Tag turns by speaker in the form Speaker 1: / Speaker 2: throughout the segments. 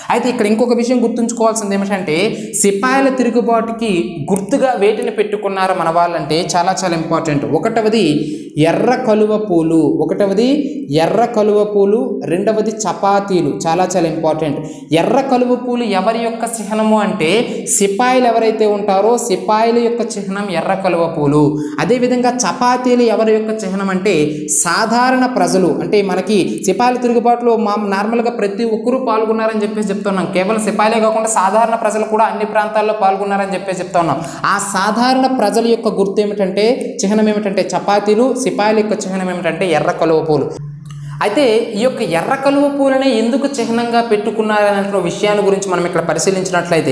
Speaker 1: అయితే ఇక్కడ ఇంకొక విషయం గుర్తుంచుకోవాల్సింది ఏమిటంటే సిపాయిల తిరుగుబాటుకి గుర్తుగా వేటిని పెట్టుకున్నారు మన వాళ్ళంటే చాలా చాలా ఇంపార్టెంట్ ఒకటవది ఎర్ర కలువ పూలు ఒకటవది ఎర్ర కలువ పూలు రెండవది చపాతీలు చాలా చాలా ఇంపార్టెంట్ ఎర్ర కలువ పూలు ఎవరి యొక్క చిహ్నము అంటే సిపాయిలు ఎవరైతే ఉంటారో సిపాయిల యొక్క చిహ్నం ఎర్ర కలువ పూలు అదేవిధంగా చపాతీలు ఎవరి యొక్క చిహ్నం అంటే సాధారణ ప్రజలు అంటే మనకి సిపాయిల తిరుగుబాటులో మా నార్మల్గా ప్రతి ఒక్కరూ పాల్గొన్నారని చెప్పేసి చెప్తున్నాం కేవలం సిపాయిలే కాకుండా సాధారణ ప్రజలు కూడా అన్ని ప్రాంతాల్లో పాల్గొన్నారని చెప్పేసి చెప్తా ఉన్నాం ఆ సాధారణ ప్రజల యొక్క గుర్తు ఏమిటంటే చిహ్నం ఏమిటంటే చపాతీలు సిపాయిల యొక్క చిహ్నం ఏమిటంటే ఎర్ర కలువ పూలు అయితే ఈ యొక్క ఎర్ర కలువ పూలనే ఎందుకు చిహ్నంగా పెట్టుకున్నారనే విషయాన్ని గురించి మనం ఇక్కడ పరిశీలించినట్లయితే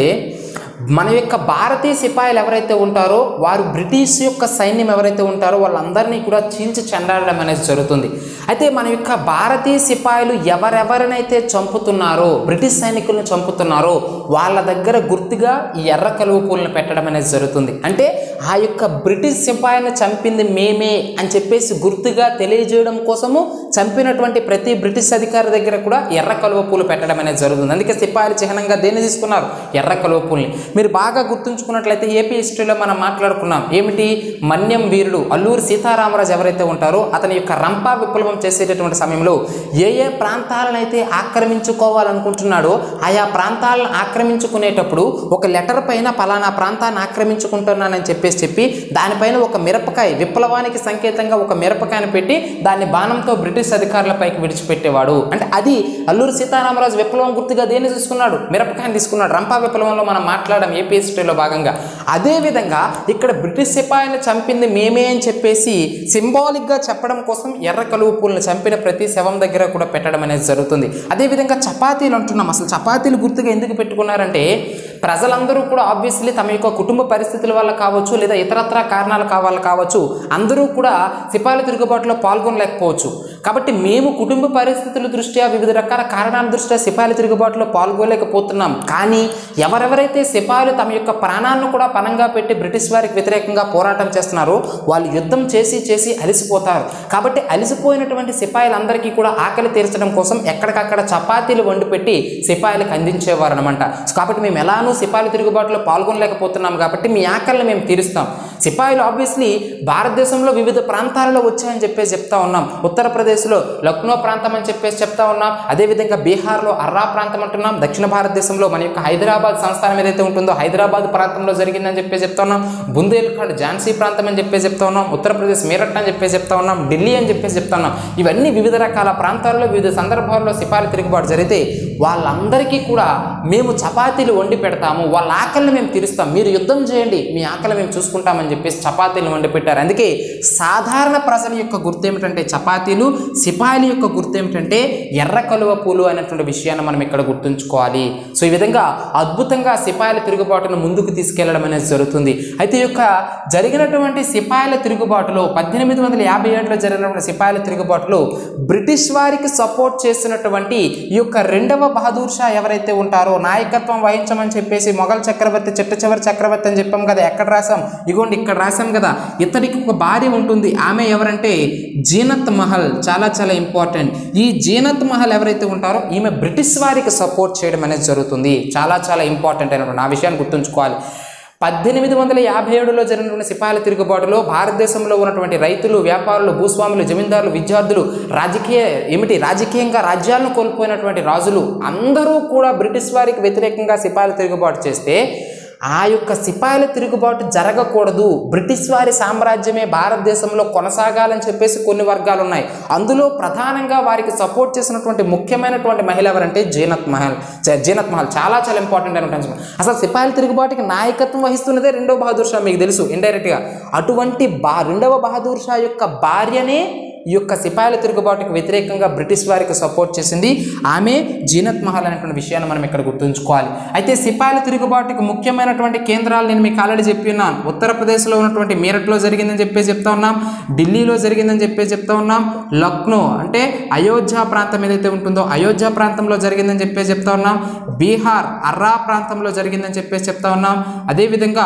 Speaker 1: మన యొక్క భారతీయ సిపాయిలు ఎవరైతే ఉంటారో వారు బ్రిటిష్ యొక్క సైన్యం ఎవరైతే ఉంటారో వాళ్ళందరినీ కూడా చీల్చి చెండాడడం అనేది జరుగుతుంది అయితే మన యొక్క భారతీయ సిపాయిలు ఎవరెవరినైతే చంపుతున్నారో బ్రిటిష్ సైనికులను చంపుతున్నారో వాళ్ళ దగ్గర గుర్తుగా ఈ ఎర్ర కలువ పూలను పెట్టడం అనేది జరుగుతుంది అంటే ఆ యొక్క బ్రిటిష్ సిపాయిని చంపింది మేమే అని చెప్పేసి గుర్తుగా తెలియజేయడం కోసము చంపినటువంటి ప్రతి బ్రిటిష్ అధికారి దగ్గర కూడా ఎర్ర కలువ పూలు పెట్టడం అనేది జరుగుతుంది అందుకే సిపాయిలు చిహ్నంగా దేన్ని తీసుకున్నారు ఎర్ర కలువ పూల్ని మీరు బాగా గుర్తుంచుకున్నట్లయితే ఏపీ హిస్టరీలో మనం మాట్లాడుకున్నాం ఏమిటి మన్యం వీరుడు అల్లూరి సీతారామరాజు ఎవరైతే ఉంటారో అతని యొక్క రంపా విప్లవం చేసేటటువంటి సమయంలో ఏ ఏ ప్రాంతాలను అయితే ఆక్రమించుకోవాలనుకుంటున్నాడో ఆయా ప్రాంతాలను ఆక్రమించుకునేటప్పుడు ఒక లెటర్ పైన పలానా ప్రాంతాన్ని ఆక్రమించుకుంటున్నానని చెప్పేసి చెప్పి దానిపైన ఒక మిరపకాయ విప్లవానికి సంకేతంగా ఒక మిరపకాయను పెట్టి దాన్ని బాణంతో బ్రిటిష్ అధికారులపైకి విడిచిపెట్టేవాడు అంటే అది అల్లూరి సీతారామరాజు విప్లవం గుర్తుగా దేన్ని తీసుకున్నాడు మిరపకాయని తీసుకున్నాడు రంపా విప్లవంలో మనం మాట్లాడడం ఏపీ హిస్టరీలో భాగంగా అదేవిధంగా ఇక్కడ బ్రిటిష్ సిపాయిని చంపింది మేమే అని చెప్పేసి సింబాలిక్గా చెప్పడం కోసం ఎర్ర కలువ పూలను చంపిన ప్రతి శవం దగ్గర కూడా పెట్టడం అనేది జరుగుతుంది అదేవిధంగా చపాతీలు అంటున్నాం అసలు చపాతీలు గుర్తుగా ఎందుకు పెట్టుకున్నారంటే ప్రజలందరూ కూడా ఆబ్వియస్లీ తమ యొక్క కుటుంబ పరిస్థితుల వల్ల కావచ్చు లేదా ఇతరత్ర కారణాల కావాలి కావచ్చు అందరూ కూడా సిపాయిల తిరుగుబాటులో పాల్గొనలేకపోవచ్చు కాబట్టి మేము కుటుంబ పరిస్థితుల దృష్ట్యా వివిధ రకాల కారణాల దృష్ట్యా సిపాయిల తిరుగుబాటులో పాల్గొనలేకపోతున్నాం కానీ ఎవరెవరైతే సిపాయిలు తమ యొక్క ప్రాణాలను కూడా పణంగా పెట్టి బ్రిటిష్ వారికి వ్యతిరేకంగా పోరాటం చేస్తున్నారో వాళ్ళు యుద్ధం చేసి చేసి అలసిపోతారు కాబట్టి అలసిపోయినటువంటి సిపాయిలందరికీ కూడా ఆకలి తీర్చడం కోసం ఎక్కడికక్కడ చపాతీలు వండి పెట్టి సిపాయిలకు అందించేవారు అనమాట కాబట్టి మేము ఎలానూ సిపాయిల తిరుగుబాటులో పాల్గొనలేకపోతున్నాం కాబట్టి మీ ఆకలిని మేము తీరుస్తాం సిపాయిలు ఆబ్వియస్లీ భారతదేశంలో వివిధ ప్రాంతాలలో వచ్చాయని చెప్పేసి చెప్తా ఉన్నాం ఉత్తరప్రదేశ్లో లక్నో ప్రాంతం అని చెప్పేసి చెప్తా ఉన్నాం అదేవిధంగా బీహార్లో అర్రా ప్రాంతం అంటున్నాం దక్షిణ భారతదేశంలో మన యొక్క హైదరాబాద్ సంస్థానం ఏదైతే ఉంటుందో హైదరాబాద్ ప్రాంతంలో జరిగిందని చెప్పేసి చెప్తా ఉన్నాం బుందేల్ఖండ్ ఝాన్సీ ప్రాంతం అని చెప్పేసి చెప్తా ఉన్నాం ఉత్తరప్రదేశ్ మీరట్ అని చెప్పేసి చెప్తా ఉన్నాం ఢిల్లీ అని చెప్పేసి చెప్తా ఉన్నాం ఇవన్నీ వివిధ రకాల ప్రాంతాల్లో వివిధ సందర్భాల్లో సిపాయిల తిరుగుబాటు జరిగితే వాళ్ళందరికీ కూడా మేము చపాతీలు వండి పెడతాము వాళ్ళ ఆకలిని మేము తీరుస్తాం మీరు యుద్ధం చేయండి మీ ఆకలి మేము చూసుకుంటామని చెప్పేసి చపాతీలు వండి పెట్టారు అందుకే సాధారణ ప్రజల యొక్క గుర్తు ఏమిటంటే చపాతీలు సిపాయిల యొక్క గుర్తు ఏమిటంటే ఎర్ర కలువ పూలు అనేటువంటి విషయాన్ని మనం ఇక్కడ గుర్తుంచుకోవాలి సో ఈ విధంగా అద్భుతంగా సిపాయిల తిరుగుబాటును ముందుకు తీసుకెళ్లడం అనేది జరుగుతుంది అయితే ఈ యొక్క జరిగినటువంటి సిపాయిల తిరుగుబాటులో పద్దెనిమిది వందల యాభై ఏడులో జరిగినటువంటి సిపాయిల తిరుగుబాటులో బ్రిటిష్ వారికి సపోర్ట్ చేసినటువంటి ఈ యొక్క రెండవ బహదూర్ షా ఎవరైతే ఉంటారో నాయకత్వం వహించమని చెప్పేసి మొఘల్ చక్రవర్తి చిట్ట చివరి చక్రవర్తి అని చెప్పాం కదా ఎక్కడ రాసాం ఇగోండి ఇక్కడ రాసాం కదా ఇతడికి ఒక భార్య ఉంటుంది ఆమె ఎవరంటే జీనత్ మహల్ చాలా చాలా ఇంపార్టెంట్ ఈ జీనత్ మహల్ ఎవరైతే ఉంటారో ఈమె బ్రిటిష్ వారికి సపోర్ట్ చేయడం అనేది జరుగుతుంది చాలా చాలా ఇంపార్టెంట్ అయినటువంటి ఆ విషయాన్ని గుర్తుంచుకోవాలి పద్దెనిమిది వందల యాభై ఏడులో జరిగినటువంటి సిపాయిల తిరుగుబాటులో భారతదేశంలో ఉన్నటువంటి రైతులు వ్యాపారులు భూస్వాములు జమీందారులు విద్యార్థులు రాజకీయ ఏమిటి రాజకీయంగా రాజ్యాలను కోల్పోయినటువంటి రాజులు అందరూ కూడా బ్రిటిష్ వారికి వ్యతిరేకంగా సిపాయిల తిరుగుబాటు చేస్తే ఆ యొక్క సిపాయిల తిరుగుబాటు జరగకూడదు బ్రిటిష్ వారి సామ్రాజ్యమే భారతదేశంలో కొనసాగాలని చెప్పేసి కొన్ని వర్గాలు ఉన్నాయి అందులో ప్రధానంగా వారికి సపోర్ట్ చేసినటువంటి ముఖ్యమైనటువంటి మహిళ ఎవరంటే జీనత్ మహల్ జ- జీనత్ మహల్ చాలా చాలా ఇంపార్టెంట్ అయినటువంటి అసలు సిపాయిల తిరుగుబాటుకి నాయకత్వం వహిస్తున్నదే రెండో బహదూర్ షా మీకు తెలుసు ఇండైరెక్ట్గా అటువంటి బా రెండవ బహదూర్ షా యొక్క భార్యనే ఈ యొక్క సిపాయిల తిరుగుబాటుకు వ్యతిరేకంగా బ్రిటిష్ వారికి సపోర్ట్ చేసింది ఆమె జీనత్ మహల్ అనేటువంటి విషయాన్ని మనం ఇక్కడ గుర్తుంచుకోవాలి అయితే సిపాయిల తిరుగుబాటుకు ముఖ్యమైనటువంటి కేంద్రాలు నేను మీకు ఆల్రెడీ చెప్పి ఉన్నాను ఉత్తరప్రదేశ్లో ఉన్నటువంటి మీరట్లో జరిగిందని చెప్పేసి చెప్తా ఉన్నాం ఢిల్లీలో జరిగిందని చెప్పేసి చెప్తా ఉన్నాం లక్నో అంటే అయోధ్య ప్రాంతం ఏదైతే ఉంటుందో అయోధ్య ప్రాంతంలో జరిగిందని చెప్పేసి చెప్తా ఉన్నాం బీహార్ అర్రా ప్రాంతంలో జరిగిందని చెప్పేసి చెప్తా ఉన్నాం అదేవిధంగా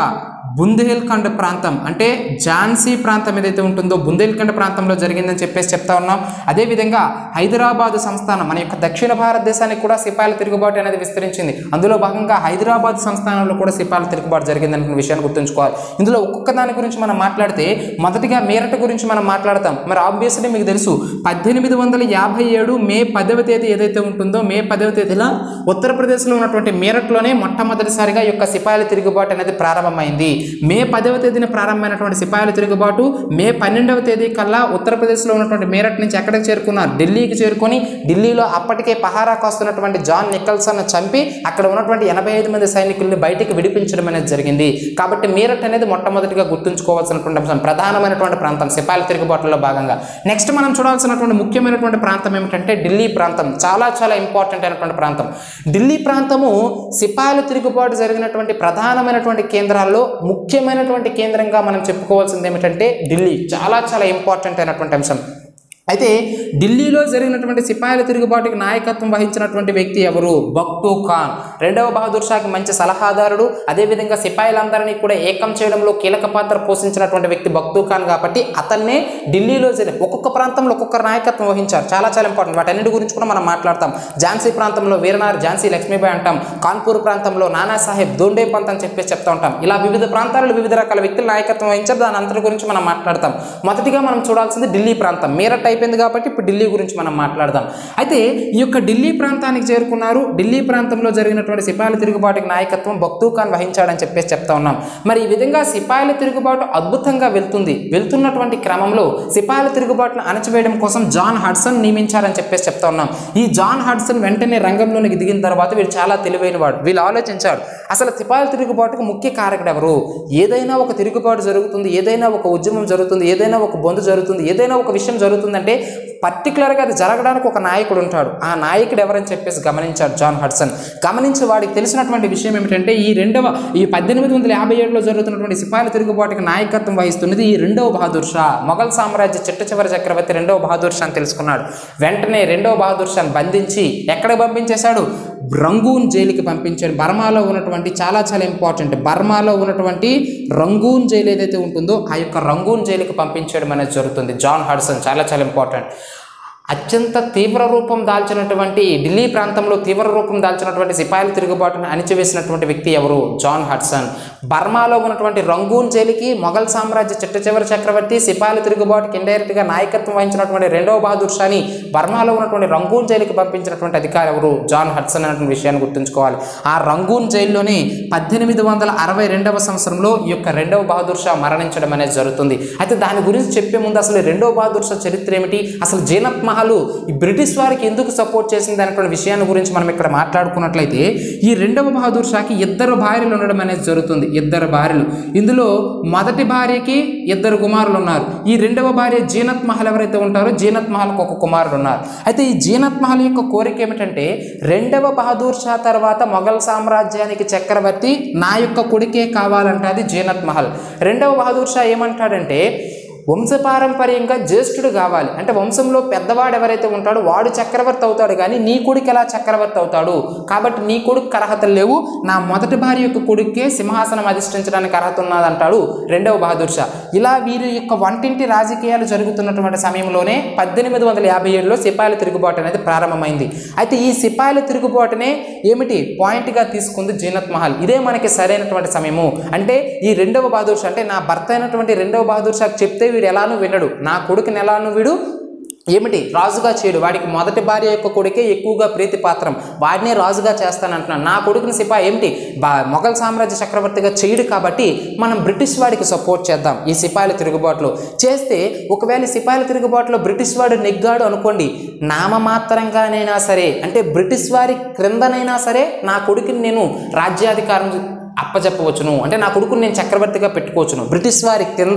Speaker 1: బుందేల్ఖండ్ ప్రాంతం అంటే ఝాన్సీ ప్రాంతం ఏదైతే ఉంటుందో బుందేల్ఖండ్ ప్రాంతంలో జరిగిందని చెప్పేసి చెప్తా ఉన్నాం అదేవిధంగా హైదరాబాద్ సంస్థానం మన యొక్క దక్షిణ భారతదేశానికి కూడా సిపాయిల తిరుగుబాటు అనేది విస్తరించింది అందులో భాగంగా హైదరాబాద్ సంస్థానంలో కూడా సిపాయిల తిరుగుబాటు జరిగిందనే విషయాన్ని గుర్తుంచుకోవాలి ఇందులో ఒక్కొక్క దాని గురించి మనం మాట్లాడితే మొదటిగా మీరట్ గురించి మనం మాట్లాడతాం మరి ఆబ్వియస్లీ మీకు తెలుసు పద్దెనిమిది వందల యాభై ఏడు మే పదవ తేదీ ఏదైతే ఉంటుందో మే పదవ తేదీన ఉత్తరప్రదేశ్లో ఉన్నటువంటి మీరట్లోనే మొట్టమొదటిసారిగా ఈ యొక్క సిపాయిల తిరుగుబాటు అనేది ప్రారంభమైంది మే పదవ తేదీన ప్రారంభమైనటువంటి సిపాయిల తిరుగుబాటు మే పన్నెండవ తేదీ కల్లా ఉత్తరప్రదేశ్లో ఉన్నటువంటి మీరట్ నుంచి ఎక్కడికి చేరుకున్నారు ఢిల్లీకి చేరుకొని ఢిల్లీలో అప్పటికే పహారా కాస్తున్నటువంటి జాన్ నికల్సన్ చంపి అక్కడ ఉన్నటువంటి ఎనభై ఐదు మంది సైనికుల్ని బయటికి విడిపించడం అనేది జరిగింది కాబట్టి మీరట్ అనేది మొట్టమొదటిగా గుర్తుంచుకోవాల్సినటువంటి అంశం ప్రధానమైనటువంటి ప్రాంతం సిపాయిల తిరుగుబాటులో భాగంగా నెక్స్ట్ మనం చూడాల్సినటువంటి ముఖ్యమైనటువంటి ప్రాంతం ఏమిటంటే ఢిల్లీ ప్రాంతం చాలా చాలా ఇంపార్టెంట్ అయినటువంటి ప్రాంతం ఢిల్లీ ప్రాంతము సిపాయిల తిరుగుబాటు జరిగినటువంటి ప్రధానమైనటువంటి కేంద్రాల్లో ముఖ్యమైనటువంటి కేంద్రంగా మనం చెప్పుకోవాల్సింది ఏమిటంటే ఢిల్లీ చాలా చాలా ఇంపార్టెంట్ అయినటువంటి అంశం అయితే ఢిల్లీలో జరిగినటువంటి సిపాయిల తిరుగుబాటుకి నాయకత్వం వహించినటువంటి వ్యక్తి ఎవరు బక్తూ ఖాన్ రెండవ బహదూర్ షాకి మంచి సలహాదారుడు అదేవిధంగా సిపాయిలందరినీ కూడా ఏకం చేయడంలో కీలక పాత్ర పోషించినటువంటి వ్యక్తి బక్తూ ఖాన్ కాబట్టి అతన్నే ఢిల్లీలో జరిగిన ఒక్కొక్క ప్రాంతంలో ఒక్కొక్క నాయకత్వం వహించారు చాలా చాలా ఇంపార్టెంట్ వాటన్నిటి గురించి కూడా మనం మాట్లాడతాం ఝాన్సీ ప్రాంతంలో వీరనార్ ఝాన్సీ లక్ష్మీబాయి అంటాం కాన్పూర్ ప్రాంతంలో నానా సాహెబ్ దోండే పంత్ అని చెప్పేసి చెప్తా ఉంటాం ఇలా వివిధ ప్రాంతాల్లో వివిధ రకాల వ్యక్తులు నాయకత్వం వహించారు దాని అంతటి గురించి మనం మాట్లాడతాం మొదటిగా మనం చూడాల్సింది ఢిల్లీ ప్రాంతం మీరట్ అయిపోయింది కాబట్టి ఇప్పుడు ఢిల్లీ గురించి మనం మాట్లాడదాం అయితే ఈ యొక్క ఢిల్లీ ప్రాంతానికి చేరుకున్నారు ఢిల్లీ ప్రాంతంలో జరిగినటువంటి సిపాయిల తిరుగుబాటుకి నాయకత్వం బక్తూ ఖాన్ వహించాడని చెప్పేసి చెప్తా ఉన్నాం మరి ఈ విధంగా సిపాయిల తిరుగుబాటు అద్భుతంగా వెళ్తుంది వెళ్తున్నటువంటి క్రమంలో సిపాయిల తిరుగుబాటును అణచివేయడం కోసం జాన్ హడ్సన్ నియమించారని చెప్పేసి చెప్తా ఉన్నాం ఈ జాన్ హడ్సన్ వెంటనే రంగంలోనికి దిగిన తర్వాత వీడు చాలా తెలివైన వాడు వీళ్ళు ఆలోచించాడు అసలు సిపాయిల తిరుగుబాటుకు ముఖ్య కారకుడు ఎవరు ఏదైనా ఒక తిరుగుబాటు జరుగుతుంది ఏదైనా ఒక ఉద్యమం జరుగుతుంది ఏదైనా ఒక బొందు జరుగుతుంది ఏదైనా ఒక విషయం జరుగుతుందంటే పర్టికులర్గా అది జరగడానికి ఒక నాయకుడు ఉంటాడు ఆ నాయకుడు ఎవరని చెప్పేసి గమనించాడు జాన్ హడ్సన్ గమనించి వాడికి తెలిసినటువంటి విషయం ఏమిటంటే ఈ రెండవ ఈ పద్దెనిమిది వందల యాభై ఏడులో జరుగుతున్నటువంటి సిపాయిల తిరుగుబాటుకి నాయకత్వం వహిస్తున్నది ఈ రెండవ బహదూర్ షా మొఘల్ సామ్రాజ్య చిట్ట చివరి చక్రవర్తి రెండవ బహదూర్ షా అని తెలుసుకున్నాడు వెంటనే రెండవ బహదూర్ షాని బంధించి ఎక్కడ పంపించేశాడు రంగూన్ జైలుకి పంపించాడు బర్మాలో ఉన్నటువంటి చాలా చాలా ఇంపార్టెంట్ బర్మాలో ఉన్నటువంటి రంగూన్ జైలు ఏదైతే ఉంటుందో ఆ యొక్క రంగూన్ జైలుకి పంపించడం అనేది జరుగుతుంది జాన్ హడ్సన్ చాలా చాలా ఇంపార్టెంట్ అత్యంత తీవ్ర రూపం దాల్చినటువంటి ఢిల్లీ ప్రాంతంలో తీవ్ర రూపం దాల్చినటువంటి సిపాయిల తిరుగుబాటును అణిచివేసినటువంటి వ్యక్తి ఎవరు జాన్ హడ్సన్ బర్మాలో ఉన్నటువంటి రంగూన్ జైలుకి మొఘల్ సామ్రాజ్య చిట్ట చివరి చక్రవర్తి సిపాయిల తిరుగుబాటుకి ఇండైరెక్ట్గా నాయకత్వం వహించినటువంటి రెండవ బహదూర్ షాని బర్మాలో ఉన్నటువంటి రంగూన్ జైలుకి పంపించినటువంటి అధికారి ఎవరు జాన్ హడ్సన్ అనేటువంటి విషయాన్ని గుర్తుంచుకోవాలి ఆ రంగూన్ జైల్లోనే పద్దెనిమిది వందల అరవై రెండవ సంవత్సరంలో ఈ యొక్క రెండవ బహదూర్ షా మరణించడం అనేది జరుగుతుంది అయితే దాని గురించి చెప్పే ముందు అసలు రెండవ బహదూర్ షా చరిత్ర ఏమిటి అసలు జీనత్ మహల్ ఈ బ్రిటిష్ వారికి ఎందుకు సపోర్ట్ చేసింది అనేటువంటి విషయాన్ని గురించి మనం ఇక్కడ మాట్లాడుకున్నట్లయితే ఈ రెండవ బహదూర్ షాకి ఇద్దరు భార్యలు ఉండడం అనేది జరుగుతుంది ఇద్దరు భార్యలు ఇందులో మొదటి భార్యకి ఇద్దరు కుమారులు ఉన్నారు ఈ రెండవ భార్య జీనత్ మహల్ ఎవరైతే ఉంటారో జీనత్ మహల్కి ఒక కుమారుడు ఉన్నారు అయితే ఈ జీనత్ మహల్ యొక్క కోరిక ఏమిటంటే రెండవ బహదూర్ షా తర్వాత మొఘల్ సామ్రాజ్యానికి చక్రవర్తి నా యొక్క కొడుకే కావాలంటే అది జీనత్ మహల్ రెండవ బహదూర్ షా ఏమంటాడంటే వంశపారంపర్యంగా జ్యేష్ఠుడు కావాలి అంటే వంశంలో పెద్దవాడు ఎవరైతే ఉంటాడో వాడు చక్రవర్తి అవుతాడు కానీ నీ కొడుకు ఎలా చక్రవర్తి అవుతాడు కాబట్టి నీ కొడుకు అర్హతలు లేవు నా మొదటి భార్య యొక్క కొడుకే సింహాసనం అధిష్ఠించడానికి అర్హత ఉన్నదంటాడు రెండవ బహదూర్ షా ఇలా వీరి యొక్క వంటింటి రాజకీయాలు జరుగుతున్నటువంటి సమయంలోనే పద్దెనిమిది వందల యాభై ఏడులో సిపాయిల తిరుగుబాటు అనేది ప్రారంభమైంది అయితే ఈ సిపాయిల తిరుగుబాటునే ఏమిటి పాయింట్గా తీసుకుంది జీనత్ మహల్ ఇదే మనకి సరైనటువంటి సమయము అంటే ఈ రెండవ బహదూర్ షా అంటే నా భర్త అయినటువంటి రెండవ బహదూర్ షాకి చెప్తే వీడు ఎలానూ వినడు నా కొడుకుని ఎలానూ వీడు ఏమిటి రాజుగా చేయడు వాడికి మొదటి భార్య యొక్క కొడుకే ఎక్కువగా ప్రీతి పాత్రం వాడినే రాజుగా చేస్తానంటున్నాను నా కొడుకుని సిపా ఏమిటి బా మొఘల్ సామ్రాజ్య చక్రవర్తిగా చేయడు కాబట్టి మనం బ్రిటిష్ వాడికి సపోర్ట్ చేద్దాం ఈ సిపాయిల తిరుగుబాటులో చేస్తే ఒకవేళ ఈ సిపాయిల తిరుగుబాటులో బ్రిటిష్ వాడు నెగ్గాడు అనుకోండి నామమాత్రంగానైనా సరే అంటే బ్రిటిష్ వారి క్రిందనైనా సరే నా కొడుకుని నేను రాజ్యాధికారం అప్పచెప్పవచ్చును అంటే నా కొడుకుని నేను చక్రవర్తిగా పెట్టుకోవచ్చును బ్రిటిష్ వారి కింద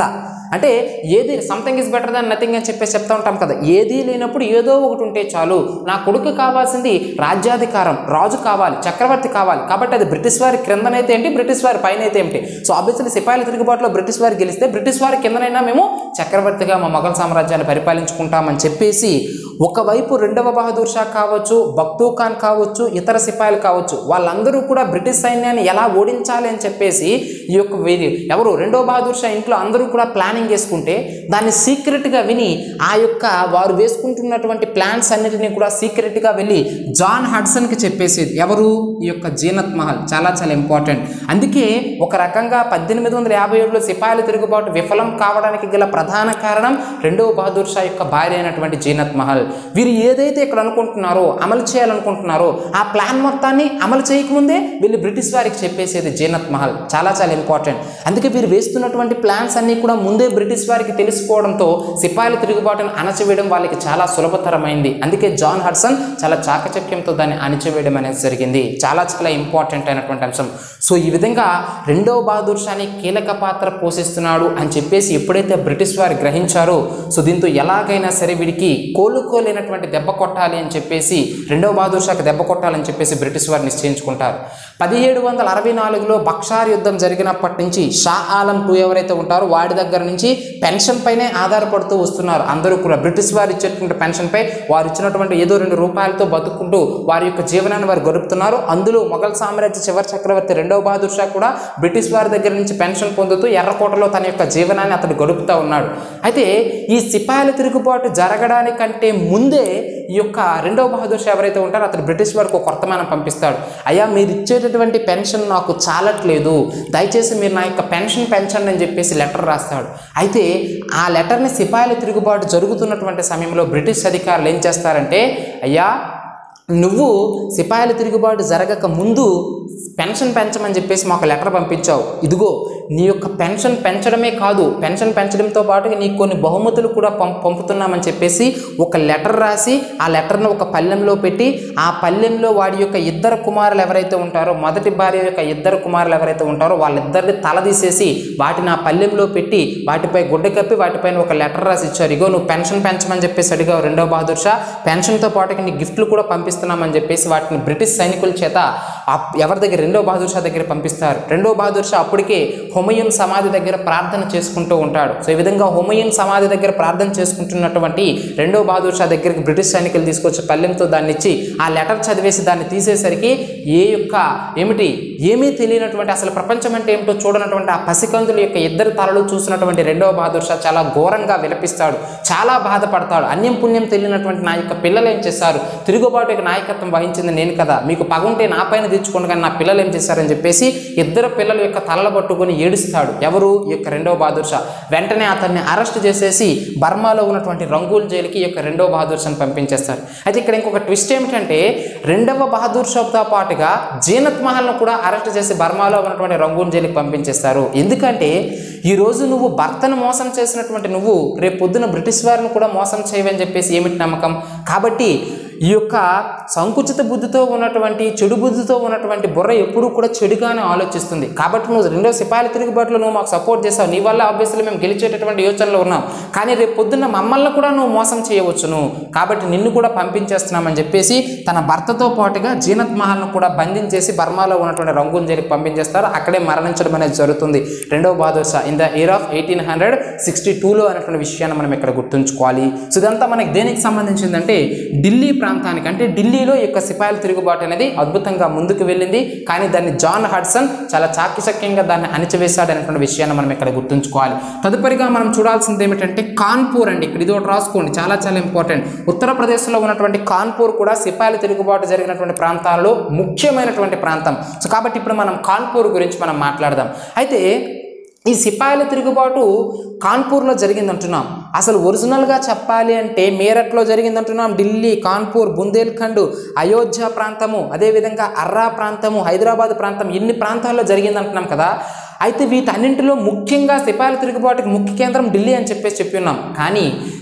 Speaker 1: అంటే ఏది something is better than nothing అని చెప్పేసి చెప్తా ఉంటాం కదా ఏది లేనప్పుడు ఏదో ఒకటి ఉంటే చాలు నా కొడుకు కావాల్సింది రాజ్యాధికారం రాజు కావాలి చక్రవర్తి కావాలి కాబట్టి అది బ్రిటిష్ వారి క్రిందనైతే ఏంటి బ్రిటిష్ వారి పైన అయితే ఏంటి సో ఆబ్వియస్లీ సిపాయిల తిరుగుబాటులో బ్రిటిష్ వారు గెలిస్తే బ్రిటిష్ వారి కిందనైనా మేము చక్రవర్తిగా మా మొఘల్ సామ్రాజ్యాన్ని పరిపాలించుకుంటామని చెప్పేసి ఒకవైపు రెండవ బహదూర్ షా కావచ్చు బక్తూ ఖాన్ కావచ్చు ఇతర సిపాయిలు కావచ్చు వాళ్ళందరూ కూడా బ్రిటిష్ సైన్యాన్ని ఎలా ఓడించాలి అని చెప్పేసి ఈ యొక్క వీరి ఎవరు రెండో బహదూర్ షా ఇంట్లో అందరూ కూడా ప్లానింగ్ చేసుకుంటే దాన్ని సీక్రెట్గా విని ఆ యొక్క వారు వేసుకుంటున్నటువంటి ప్లాన్స్ అన్నిటిని కూడా సీక్రెట్గా వెళ్ళి జాన్ హడ్సన్కి చెప్పేసేది ఎవరు ఈ యొక్క జీనత్ మహల్ చాలా చాలా ఇంపార్టెంట్ అందుకే ఒక రకంగా పద్దెనిమిది వందల యాభై ఏడులో సిపాయిల తిరుగుబాటు విఫలం కావడానికి గల ప్రధాన కారణం రెండవ బహదూర్ షా యొక్క భార్య అయినటువంటి జీనత్ మహల్ వీరు ఏదైతే ఇక్కడ అనుకుంటున్నారో అమలు చేయాలనుకుంటున్నారో ఆ ప్లాన్ మొత్తాన్ని అమలు చేయకముందే వీళ్ళు బ్రిటిష్ వారికి చెప్పేసేది జీనత్ మహల్ చాలా చాలా ఇంపార్టెంట్ అందుకే వీరు వేస్తున్నటువంటి ప్లాన్స్ అన్నీ కూడా ముందే బ్రిటిష్ వారికి తెలిసిపోవడంతో సిపాయిల తిరుగుబాటును అణచివేయడం వాళ్ళకి చాలా సులభతరమైంది అందుకే జాన్ హడ్సన్ చాలా చాకచక్యంతో దాన్ని అణచివేయడం అనేది జరిగింది చాలా చాలా ఇంపార్టెంట్ అయినటువంటి అంశం సో ఈ విధంగా రెండవ బహదూర్ షాని కీలక పాత్ర పోషిస్తున్నాడు అని చెప్పేసి ఎప్పుడైతే బ్రిటిష్ వారు గ్రహించారో సో దీంతో ఎలాగైనా సరే వీడికి కోలుకోలేనటువంటి దెబ్బ కొట్టాలి అని చెప్పేసి రెండవ బహదూర్ షాకి దెబ్బ కొట్టాలని చెప్పేసి బ్రిటిష్ వారు నిశ్చయించుకుంటారు పదిహేడు వందల అరవై నాలుగులో బక్షార్ యుద్ధం జరిగినప్పటి నుంచి షా ఆలం టూ ఎవరైతే ఉంటారో వాడి దగ్గర నుంచి పెన్షన్ పైనే ఆధారపడుతూ వస్తున్నారు అందరూ కూడా బ్రిటిష్ వారు ఇచ్చేటువంటి పెన్షన్ పై వారు ఇచ్చినటువంటి ఏదో రెండు రూపాయలతో బతుకుంటూ వారి యొక్క జీవనాన్ని వారు గడుపుతున్నారు అందులో మొఘల్ సామ్రాజ్య చివరి చక్రవర్తి రెండవ బహదూర్ షా కూడా బ్రిటిష్ వారి దగ్గర నుంచి పెన్షన్ పొందుతూ ఎర్రకోటలో తన యొక్క జీవనాన్ని అతడు గడుపుతూ ఉన్నాడు అయితే ఈ సిపాయిల తిరుగుబాటు జరగడానికంటే ముందే ఈ యొక్క రెండవ బహదూర్ షా ఎవరైతే ఉంటారో అతడు బ్రిటిష్ వారికి ఒక వర్తమానం పంపిస్తాడు అయ్యా మీరు ఇచ్చేటటువంటి పెన్షన్ నాకు చాలట్లేదు దయచేసి మీరు నా యొక్క పెన్షన్ పెంచండి అని చెప్పేసి లెటర్ రాస్తాడు అయితే ఆ లెటర్ని సిపాయిల తిరుగుబాటు జరుగుతున్నటువంటి సమయంలో బ్రిటిష్ అధికారులు ఏం చేస్తారంటే అయ్యా నువ్వు సిపాయిల తిరుగుబాటు జరగక ముందు పెన్షన్ పెంచమని చెప్పేసి మాకు లెటర్ పంపించావు ఇదిగో నీ యొక్క పెన్షన్ పెంచడమే కాదు పెన్షన్ పెంచడంతో పాటు నీకు కొన్ని బహుమతులు కూడా పం పంపుతున్నామని చెప్పేసి ఒక లెటర్ రాసి ఆ లెటర్ను ఒక పల్లెంలో పెట్టి ఆ పల్లెంలో వాడి యొక్క ఇద్దరు కుమారులు ఎవరైతే ఉంటారో మొదటి భార్య యొక్క ఇద్దరు కుమారులు ఎవరైతే ఉంటారో వాళ్ళిద్దరిని తల తీసేసి వాటిని ఆ పల్లెంలో పెట్టి వాటిపై గుడ్డ కప్పి వాటిపైన ఒక లెటర్ రాసి ఇచ్చారు ఇగో నువ్వు పెన్షన్ పెంచమని చెప్పేసి అడిగావు రెండో బహదూర్ షా పెన్షన్తో పాటు నీ గిఫ్ట్లు కూడా పంపిస్తున్నామని చెప్పేసి వాటిని బ్రిటిష్ సైనికుల చేత అప్- ఎవరి దగ్గర రెండో బహదూర్ షా దగ్గర పంపిస్తారు రెండో బహదూర్ షా అప్పటికే హుమయూన్ సమాధి దగ్గర ప్రార్థన చేసుకుంటూ ఉంటాడు సో ఈ విధంగా హుమయూన్ సమాధి దగ్గర ప్రార్థన చేసుకుంటున్నటువంటి రెండో బహదూర్ షా దగ్గరికి బ్రిటిష్ సైనికులు తీసుకొచ్చి పల్లెంతో దాన్ని ఇచ్చి ఆ లెటర్ చదివేసి దాన్ని తీసేసరికి ఏ యొక్క ఏమిటి ఏమీ తెలియనటువంటి అసలు ప్రపంచం అంటే ఏమిటో చూడనటువంటి ఆ పసికందుల యొక్క ఇద్దరు తలలు చూసినటువంటి రెండవ బహదూర్ షా చాలా ఘోరంగా విలపిస్తాడు చాలా బాధపడతాడు అన్యం పుణ్యం తెలియనటువంటి నా యొక్క పిల్లలు ఏం చేశారు తిరుగుబాటు యొక్క నాయకత్వం వహించింది నేను కదా మీకు పగుంటే నా పైన తెచ్చుకోండి కానీ నా పిల్లలు ఏం చేశారని చెప్పేసి ఇద్దరు పిల్లల యొక్క తలలు పట్టుకొని ఏడుస్తాడు ఎవరు ఈ యొక్క రెండవ బహదూర్ షా వెంటనే అతన్ని అరెస్ట్ చేసేసి బర్మాలో ఉన్నటువంటి రంగూల్ జైలుకి ఈ యొక్క రెండవ బహదూర్ షాని పంపించేస్తారు అయితే ఇక్కడ ఇంకొక ట్విస్ట్ ఏమిటంటే రెండవ బహదూర్ షాతో పాటుగా జీనత్ మహల్ను కూడా అరెస్ట్ చేసి బర్మాలో ఉన్నటువంటి రంగూన్ జైలుకి పంపించేస్తారు ఎందుకంటే ఈ రోజు నువ్వు భర్తను మోసం చేసినటువంటి నువ్వు రేపు పొద్దున బ్రిటిష్ వారిని కూడా మోసం చేయవని చెప్పేసి ఏమిటి నమ్మకం కాబట్టి ఈ యొక్క సంకుచిత బుద్ధితో ఉన్నటువంటి చెడు బుద్ధితో ఉన్నటువంటి బుర్ర ఎప్పుడూ కూడా చెడుగానే ఆలోచిస్తుంది కాబట్టి నువ్వు రెండో సిపాయిల తిరుగుబాటులో నువ్వు మాకు సపోర్ట్ చేస్తావు నీ వల్ల ఆబ్వియస్లీ మేము గెలిచేటటువంటి యోచనలో ఉన్నాం కానీ రేపు పొద్దున్న మమ్మల్ని కూడా నువ్వు మోసం చేయవచ్చును కాబట్టి నిన్ను కూడా పంపించేస్తున్నామని చెప్పేసి తన భర్తతో పాటుగా జీనత్ మహల్ను కూడా బంధించేసి బర్మాలో ఉన్నటువంటి రంగూన్ జైలుకి పంపించేస్తారు అక్కడే మరణించడం అనేది జరుగుతుంది రెండవ Bahadur Shah in the year of eighteen hundred sixty టూలో అనేటువంటి విషయాన్ని మనం ఇక్కడ గుర్తుంచుకోవాలి సో ఇదంతా మనకి దేనికి సంబంధించిందంటే ఢిల్లీ ప్రాంతానికి అంటే ఢిల్లీలో ఈ యొక్క సిపాయిల తిరుగుబాటు అనేది అద్భుతంగా ముందుకు వెళ్ళింది కానీ దాన్ని జాన్ హడ్సన్ చాలా చాకచక్యంగా దాన్ని అణిచివేశాడు అనేటువంటి విషయాన్ని మనం ఇక్కడ గుర్తుంచుకోవాలి తదుపరిగా మనం చూడాల్సింది ఏమిటంటే కాన్పూర్ అండి ఇక్కడ ఇది ఒకటి రాసుకోండి చాలా చాలా ఇంపార్టెంట్ ఉత్తరప్రదేశ్లో ఉన్నటువంటి కాన్పూర్ కూడా సిపాయిల తిరుగుబాటు జరిగినటువంటి ప్రాంతాల్లో ముఖ్యమైనటువంటి ప్రాంతం సో కాబట్టి ఇప్పుడు మనం కాన్పూర్ గురించి మనం మాట్లాడదాం అయితే ఈ సిపాయిల తిరుగుబాటు కాన్పూర్లో జరిగిందంటున్నాం అసలు ఒరిజినల్గా చెప్పాలి అంటే మీరట్లో జరిగిందంటున్నాం ఢిల్లీ కాన్పూర్ బుందేల్ఖండ్ అయోధ్య ప్రాంతము అదేవిధంగా అర్రా ప్రాంతము హైదరాబాద్ ప్రాంతం ఇన్ని ప్రాంతాల్లో జరిగిందంటున్నాం కదా అయితే వీటన్నింటిలో ముఖ్యంగా సిపాయిల తిరుగుబాటుకి ముఖ్య కేంద్రం ఢిల్లీ అని చెప్పేసి చెప్పి ఉన్నాం కానీ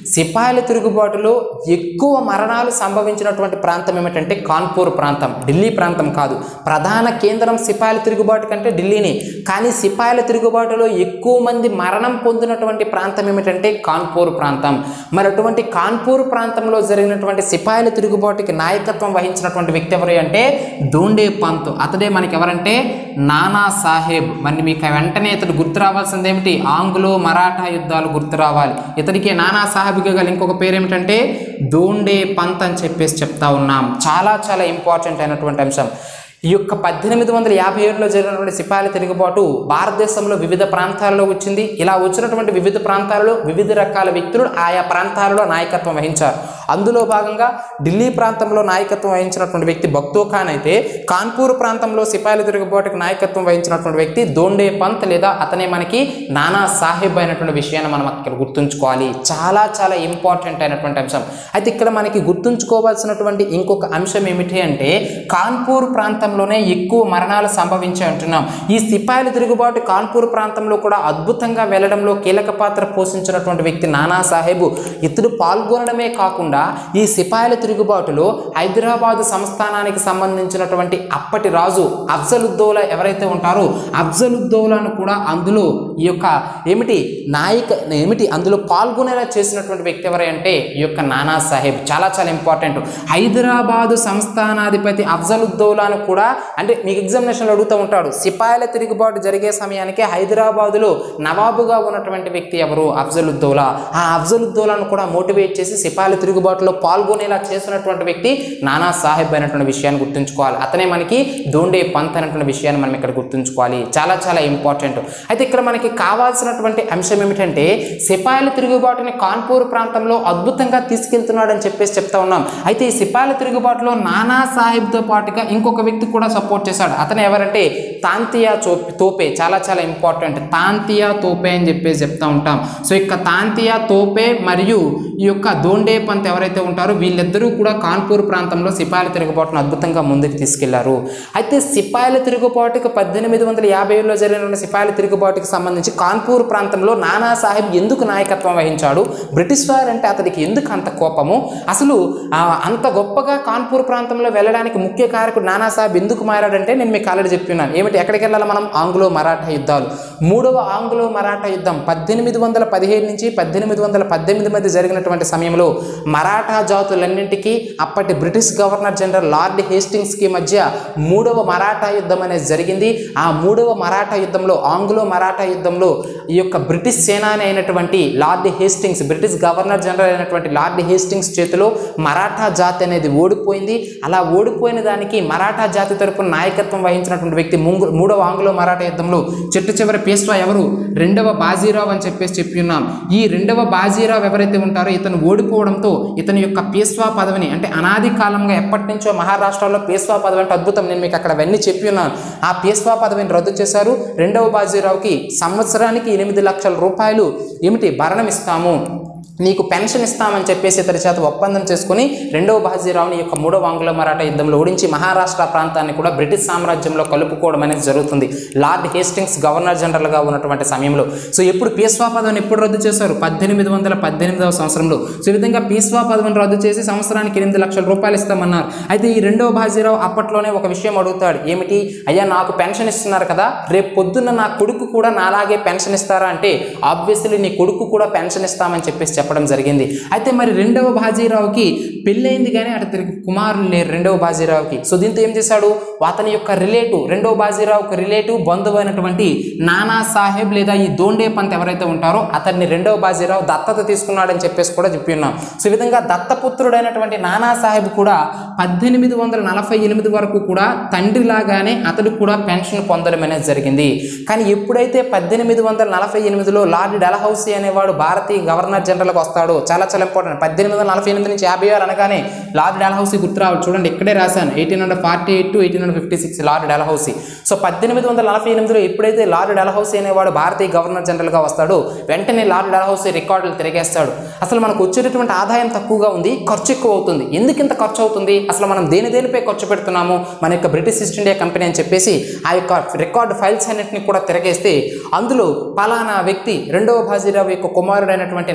Speaker 1: సిపాయిల తిరుగుబాటులో ఎక్కువ మరణాలు సంభవించినటువంటి ప్రాంతం ఏమిటంటే కాన్పూర్ ప్రాంతం ఢిల్లీ ప్రాంతం కాదు ప్రధాన కేంద్రం సిపాయిల తిరుగుబాటు కంటే ఢిల్లీనే కానీ సిపాయిల తిరుగుబాటులో ఎక్కువ మంది మరణం పొందినటువంటి ప్రాంతం ఏమిటంటే కాన్పూర్ ప్రాంతం మరి అటువంటి కాన్పూర్ ప్రాంతంలో జరిగినటువంటి సిపాయిల తిరుగుబాటుకి నాయకత్వం వహించినటువంటి వ్యక్తి ఎవరు అంటే దోండే పంత్ అతడే మనకి ఎవరంటే నానా సాహెబ్ మరి మీకు వెంటనే ఇతడు గుర్తు రావాల్సింది ఏమిటి ఆంగ్లో మరాఠా యుద్ధాలు గుర్తు రావాలి ఇతడికి నానా సాహెబ్కి గల ఇంకొక పేరు ఏమిటంటే దోండే పంత్ అని చెప్పేసి చెప్తా ఉన్నాం చాలా చాలా ఇంపార్టెంట్ అయినటువంటి అంశం ఈ యొక్క పద్దెనిమిది వందల యాభై ఏడులో జరిగినటువంటి సిపాయిల తిరుగుబాటు భారతదేశంలో వివిధ ప్రాంతాల్లో వచ్చింది ఇలా వచ్చినటువంటి వివిధ ప్రాంతాల్లో వివిధ రకాల వ్యక్తులు ఆయా ప్రాంతాలలో నాయకత్వం వహించారు అందులో భాగంగా ఢిల్లీ ప్రాంతంలో నాయకత్వం వహించినటువంటి వ్యక్తి బక్తో ఖాన్ అయితే కాన్పూర్ ప్రాంతంలో సిపాయిల తిరుగుబాటుకు నాయకత్వం వహించినటువంటి వ్యక్తి దోండే పంత్ లేదా అతనే మనకి నానా సాహెబ్ అయినటువంటి విషయాన్ని మనం ఇక్కడ గుర్తుంచుకోవాలి చాలా చాలా ఇంపార్టెంట్ అయినటువంటి అంశం అయితే ఇక్కడ మనకి గుర్తుంచుకోవాల్సినటువంటి ఇంకొక అంశం ఏమిటి అంటే కాన్పూర్ ప్రాంతంలోనే ఎక్కువ మరణాలు సంభవించాయి అంటున్నాం ఈ సిపాయిల తిరుగుబాటు కాన్పూర్ ప్రాంతంలో కూడా అద్భుతంగా వెళ్ళడంలో కీలక పాత్ర పోషించినటువంటి వ్యక్తి నానా సాహెబ్ ఇతడు పాల్గొనడమే కాకుండా ఈ సిపాయిల తిరుగుబాటులో హైదరాబాద్ సంస్థానానికి సంబంధించినటువంటి అప్పటి రాజు అఫ్జలుద్దౌలా ఎవరైతే ఉంటారో అఫ్జలుద్దౌలాను కూడా అందులో ఈ యొక్క ఏమిటి నాయక ఏమిటి అందులో పాల్గొనేలా చేసినటువంటి వ్యక్తి ఎవరై అంటే ఈ యొక్క నానా సాహెబ్ చాలా చాలా ఇంపార్టెంట్ హైదరాబాదు సంస్థానాధిపతి అఫ్జలుద్దౌలాను కూడా అంటే మీకు ఎగ్జామినేషన్లో అడుగుతూ ఉంటాడు సిపాయిల తిరుగుబాటు జరిగే సమయానికి హైదరాబాదులో నవాబుగా ఉన్నటువంటి వ్యక్తి ఎవరు అఫ్జలుద్దౌలా ఆ అఫ్జలుద్దౌలాను కూడా మోటివేట్ చేసి సిపాయిల తిరుగుబాటులో పాల్గొనేలా చేసినటువంటి వ్యక్తి నానా సాహెబ్ అయినటువంటి విషయాన్ని గుర్తుంచుకోవాలి అతనే మనకి దోండే పంత్ అనేటువంటి విషయాన్ని మనం ఇక్కడ గుర్తుంచుకోవాలి చాలా చాలా ఇంపార్టెంట్ అయితే ఇక్కడ మనకి కావాల్సినటువంటి అంశం ఏమిటంటే సిపాయిల తిరుగుబాటుని కాన్పూర్ ప్రాంతంలో అద్భుతంగా తీసుకెళ్తున్నాడని చెప్పేసి చెప్తా ఉన్నాం అయితే ఈ సిపాయిల తిరుగుబాటులో నానా సాహెబ్తో పాటుగా ఇంకొక వ్యక్తి కూడా సపోర్ట్ చేశాడు అతను ఎవరంటే తాంతియా చో తోపే చాలా చాలా ఇంపార్టెంట్ తాంతియా తోపే అని చెప్పేసి చెప్తా ఉంటాం సో ఇక తాంతియా తోపే మరియు ఈ యొక్క దోండే పంత్ ఎవరైతే ఉంటారో వీళ్ళిద్దరూ కూడా కాన్పూర్ ప్రాంతంలో సిపాయిల తిరుగుబాటును అద్భుతంగా ముందుకు తీసుకెళ్లారు అయితే సిపాయిల తిరుగుబాటుకు పద్దెనిమిది వందల యాభై ఏడులో జరిగిన సిపాయిల తిరుగుబాటుకు సంబంధించి కాన్పూర్ ప్రాంతంలో నానా సాహెబ్ ఎందుకు నాయకత్వం వహించాడు బ్రిటిష్ వారు అంటే అతడికి ఎందుకు అంత కోపము అసలు ఆ, అంత గొప్పగా కాన్పూర్ ప్రాంతంలో వెళ్ళడానికి ముఖ్య కారకుడు నానా సాహెబ్ ఎందుకు మారాడంటే నేను మీకు ఆల్రెడీ చెప్పినాను ఏమిటి ఎక్కడికి వెళ్ళాలి మనం ఆంగ్లో మరాఠా యుద్ధాలు మూడవ ఆంగ్లో మరాఠా యుద్ధం పద్దెనిమిది వందల పదిహేడు నుంచి పద్దెనిమిది వందల పద్దెనిమిది మధ్య జరిగినటువంటి సమయంలో మరాఠా జాతులన్నింటికీ అప్పటి బ్రిటిష్ గవర్నర్ జనరల్ లార్డ్ హేస్టింగ్స్కి మధ్య మూడవ మరాఠా యుద్ధం అనేది జరిగింది ఆ మూడవ మరాఠా యుద్ధంలో ఆంగ్లో మరాఠా యుద్ధంలో ఈ యొక్క బ్రిటిష్ సేనాని అయినటువంటి lord Hastings British governor general అయినటువంటి లార్డ్ హేస్టింగ్స్ చేతిలో మరాఠా జాతి అనేది ఓడిపోయింది అలా ఓడిపోయిన దానికి మరాఠా జాతి తరపున నాయకత్వం వహించినటువంటి వ్యక్తి ముంగు మూడవ ఆంగ్లో మరాఠా యుద్ధంలో చెట్టు చివరి పేష్వా ఎవరు రెండవ బాజీరావు అని చెప్పేసి చెప్పి ఉన్నాం ఈ రెండవ బాజీరావు ఎవరైతే ఉంటారో ఇతను ఓడిపోవడంతో ఇతని యొక్క పేష్వా పదవిని అంటే అనాది కాలంగా ఎప్పటి నుంచో మహారాష్ట్రలో పేష్వా పదవి అంటే అద్భుతం నేను మీకు అక్కడ అవన్నీ చెప్పి ఉన్నాను ఆ పేష్వా పదవిని రద్దు చేశారు రెండవ బాజీరావుకి సంవత్సరానికి ఎనిమిది లక్షల రూపాయలు ఏమిటి భరణం ఇస్తాము నీకు పెన్షన్ ఇస్తామని చెప్పేసి ఇతడి చేత ఒప్పందం చేసుకుని రెండవ బాజీరావుని యొక్క మూడవ ఆంగ్ల మరాఠా యుద్ధంలో ఓడించి మహారాష్ట్ర ప్రాంతాన్ని కూడా బ్రిటిష్ సామ్రాజ్యంలో కలుపుకోవడం అనేది జరుగుతుంది లార్డ్ హేస్టింగ్స్ గవర్నర్ జనరల్గా ఉన్నటువంటి సమయంలో సో ఎప్పుడు పీస్వా పదవిని ఎప్పుడు రద్దు చేశారు పద్దెనిమిది వందల పద్దెనిమిదవ సంవత్సరంలో సో ఈ విధంగా పీస్వా పదవిని రద్దు చేసి సంవత్సరానికి ఎనిమిది లక్షల రూపాయలు ఇస్తామన్నారు అయితే ఈ రెండవ బాజీరావు అప్పట్లోనే ఒక విషయం అడుగుతాడు ఏమిటి అయ్యా నాకు పెన్షన్ ఇస్తున్నారు కదా రేపు పొద్దున్న నా కొడుకు కూడా నాలాగే పెన్షన్ ఇస్తారా అంటే ఆబ్వియస్లీ నీ కొడుకు కూడా పెన్షన్ ఇస్తామని చెప్పేసి చెప్పడం జరిగింది అయితే మరి రెండవ బాజీరావుకి పెళ్ళైంది కానీ అతనికి కుమారులు లేరు రెండవ బాజీరావుకి సో దీంతో ఏం చేశాడు అతని యొక్క రిలేటివ్ రెండవ బాజీరావుకి రిలేటివ్ బంధువు అయినటువంటి నానా సాహెబ్ లేదా ఈ దోండే పంత్ ఎవరైతే ఉంటారో అతన్ని రెండవ బాజీరావు దత్తత తీసుకున్నాడని చెప్పేసి కూడా చెప్పి ఉన్నాం సో ఈ విధంగా దత్తపుత్రుడైనటువంటి నానా సాహెబ్ కూడా పద్దెనిమిది వందల నలభై ఎనిమిది వరకు కూడా తండ్రిలాగానే అతడు కూడా పెన్షన్ పొందడం అనేది జరిగింది కానీ ఎప్పుడైతే పద్దెనిమిది వందల నలభై ఎనిమిదిలో లార్డ్ డెలహౌసీ అనేవాడు భారతీయ గవర్నర్ జనరల్గా వస్తాడో చాలా చాలా ఇంపార్టెంట్ పద్దెనిమిది వందల నలభై ఎనిమిది నుంచి యాభై ఆరు అనగానే లార్డ్ డెలహౌసీ గుర్తు రావాలి చూడండి ఇక్కడే రాశాను eighteen hundred forty eight to eighteen hundred fifty six lord Dalhousie so పద్దెనిమిది వందల నలభై ఎనిమిదిలో ఎప్పుడైతే లార్డ్ డెలహౌసీ అనేవాడు భారతీయ గవర్నర్ జనరల్గా వస్తాడో వెంటనే లార్డ్ డెలహౌసీ రికార్డులు తిరిగేస్తాడు అసలు మనకు వచ్చేటటువంటి ఆదాయం తక్కువగా ఉంది ఖర్చు ఎక్కువ అవుతుంది ఎందుకు ఇంత ఖర్చు అవుతుంది అసలు మనం దేని దేనిపై ఖర్చు పెడుతున్నాము మన యొక్క బ్రిటిష్ ఈస్ట్ ఇండియా కంపెనీ అని చెప్పేసి ఆ యొక్క రికార్డు ఫైల్స్ అన్నింటినీ కూడా తిరగేస్తే అందులో పలానా వ్యక్తి రెండవ బాజీరావు యొక్క కుమారుడైనటువంటి నానా సాహెబ్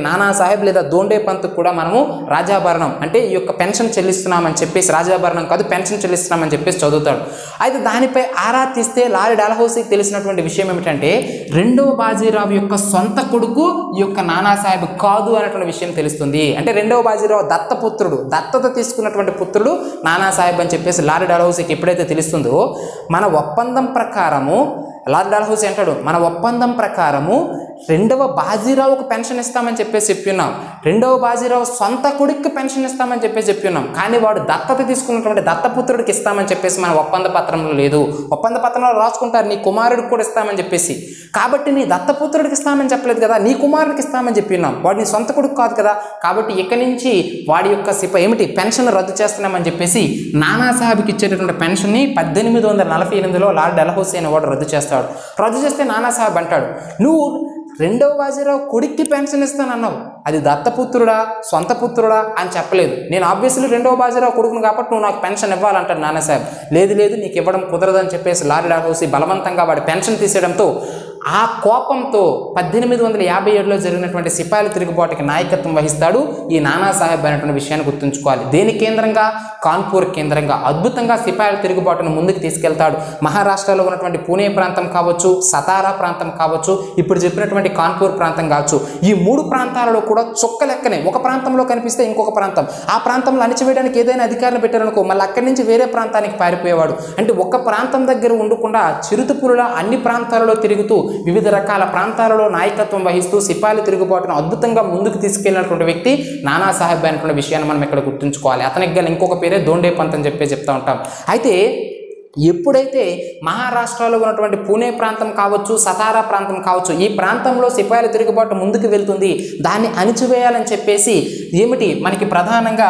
Speaker 1: సాహెబ్ లేదా దోండే పంత్ కూడా మనము రాజాభరణం అంటే ఈ యొక్క పెన్షన్ చెల్లిస్తున్నామని చెప్పేసి రాజాభరణం కాదు పెన్షన్ చెల్లిస్తున్నామని చెప్పేసి చదువుతాడు అయితే దానిపై ఆరా తీస్తే లారీ డాలహౌసీకి తెలిసినటువంటి విషయం ఏమిటంటే రెండవ బాజీరావు యొక్క సొంత కొడుకు ఈ యొక్క నానాసాహెబ్ కాదు అనేటువంటి విషయం తెలుస్తుంది అంటే రెండవ బాజీరావు దత్తపుత్రుడు దత్తత తీసుకున్నటువంటి పుత్రుడు నానాసాహెబ్ అని చెప్పేసి లారీ డాలహౌసీకి ఎప్పుడైతే తెలుస్తుందో మన ఒప్పందం ప్రకారము లార్డ్ డాల్హౌసీ అంటాడు మన ఒప్పందం ప్రకారము రెండవ బాజీరావుకు పెన్షన్ ఇస్తామని చెప్పేసి చెప్పి ఉన్నాం రెండవ బాజీరావు సొంత కొడుక్కి పెన్షన్ ఇస్తామని చెప్పేసి చెప్పి ఉన్నాం కానీ వాడు దత్తత తీసుకున్నటువంటి దత్తపుత్రుడికి ఇస్తామని చెప్పేసి మన ఒప్పంద పత్రంలో లేదు ఒప్పంద పత్రంలో రాసుకుంటారు నీ కుమారుడికి కూడా ఇస్తామని చెప్పేసి కాబట్టి నీ దత్తపుత్రుడికి ఇస్తామని చెప్పలేదు కదా నీ కుమారుడికి ఇస్తామని చెప్పి ఉన్నాం వాడు నీ సొంత కొడుకు కాదు కదా కాబట్టి ఇక్కడి నుంచి వాడి యొక్క సిప ఏమిటి పెన్షన్ రద్దు చేస్తున్నామని చెప్పేసి నానాసాహెబ్కి ఇచ్చేటటువంటి పెన్షన్ని పద్దెనిమిది వందల నలభై ఎనిమిదిలో లార్డ్ డెలహౌసీ అనే వాడు రద్దు చేస్తాడు రద్దు చేస్తే నానాసాహెబ్ అంటాడు నువ్వు రెండవ బాజీరావు కొడుక్కి పెన్షన్ ఇస్తానన్నావు అది దత్తపుత్రుడా సొంత పుత్రుడా అని చెప్పలేదు నేను ఆబ్వియస్లీ రెండవ బాజీరావు కొడుకును కాబట్టి నువ్వు నాకు పెన్షన్ ఇవ్వాలంటాడు నానాసాహెబ్ లేదు లేదు నీకు ఇవ్వడం కుదరదని చెప్పేసి లారీ డాకోసి బలవంతంగా వాడి పెన్షన్ తీసేయడంతో ఆ కోపంతో పద్దెనిమిది వందల యాభై ఏడులో జరిగినటువంటి సిపాయిల తిరుగుబాటుకి నాయకత్వం వహిస్తాడు ఈ నానాసాహెబ్ అనేటువంటి విషయాన్ని గుర్తుంచుకోవాలి దేని కేంద్రంగా కాన్పూర్ కేంద్రంగా అద్భుతంగా సిపాయిల తిరుగుబాటును ముందుకు తీసుకెళ్తాడు మహారాష్ట్రలో ఉన్నటువంటి పూణే ప్రాంతం కావచ్చు సతారా ప్రాంతం కావచ్చు ఇప్పుడు చెప్పినటువంటి కాన్పూర్ ప్రాంతం కావచ్చు ఈ మూడు ప్రాంతాలలో కూడా చుక్క లెక్కనే ఒక ప్రాంతంలో కనిపిస్తే ఇంకొక ప్రాంతం ఆ ప్రాంతంలో అణిచివేయడానికి ఏదైనా అధికారులు పెట్టారనుకో మళ్ళీ అక్కడి నుంచి వేరే ప్రాంతానికి పారిపోయేవాడు అంటే ఒక్క ప్రాంతం దగ్గర ఉండకుండా చిరుతపురుల అన్ని ప్రాంతాలలో తిరుగుతూ వివిధ రకాల ప్రాంతాలలో నాయకత్వం వహిస్తూ సిపాయిల తిరుగుబాటును అద్భుతంగా ముందుకు తీసుకెళ్ళినటువంటి వ్యక్తి నానాసాహెబ్ అనేటువంటి విషయాన్ని మనం ఇక్కడ గుర్తుంచుకోవాలి అతనికి గల ఇంకొక పేరే దోండే పంత్ అని చెప్పి చెప్తా ఉంటాం అయితే ఎప్పుడైతే మహారాష్ట్రలో ఉన్నటువంటి పూణే ప్రాంతం కావచ్చు సతారా ప్రాంతం కావచ్చు ఈ ప్రాంతంలో సిపాయిల తిరుగుబాటు ముందుకు వెళ్తుంది దాన్ని అణిచివేయాలని చెప్పేసి ఏమిటి మనకి ప్రధానంగా